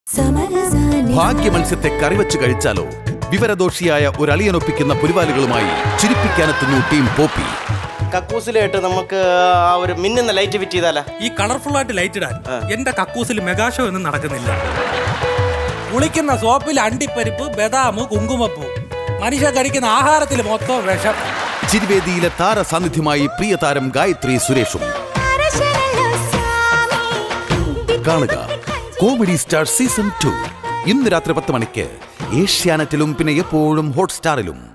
ഭാഗ്യമത്സ്യത്തെ കറിവച്ച് കഴിച്ചാലോ വിവരദോഷിയായ ഒരളിയനൊപ്പിക്കുന്ന പുലിവാലുകളുമായി ചിരിപ്പിക്കാനെത്തുന്നു team poppy കക്കൂസിലായിട്ട് നമുക്ക് ആ ഒരു മിന്നുന്ന ലൈറ്റ് ഫിറ്റ് ചെയ്താലാ ഈ കളർഫുൾ ആയിട്ട് ലൈറ്റ് ഇടാൻ എന്റെ കക്കൂസിൽ മെഗാഷോ ഒന്നും നടക്കുന്നില്ല കുളിക്കുന്ന സോപ്പിൽ അണ്ടിപ്പരിപ്പ് ബദാമ് കുങ്കുമപ്പൂ മനുഷ്യ കഴിക്കുന്ന ആഹാരത്തിൽ മൊത്തം വിഷം ചിരിവേദിയിലെ താര സാന്നിധ്യമായി പ്രിയ താരം ഗായത്രി സുരേഷും കാണുക കോമഡി സ്റ്റാർ സീസൺ ടു ഇന്ന് രാത്രി പത്ത് മണിക്ക് ഏഷ്യാനെറ്റിലും പിന്നെ എപ്പോഴും ഹോട്ട്സ്റ്റാറിലും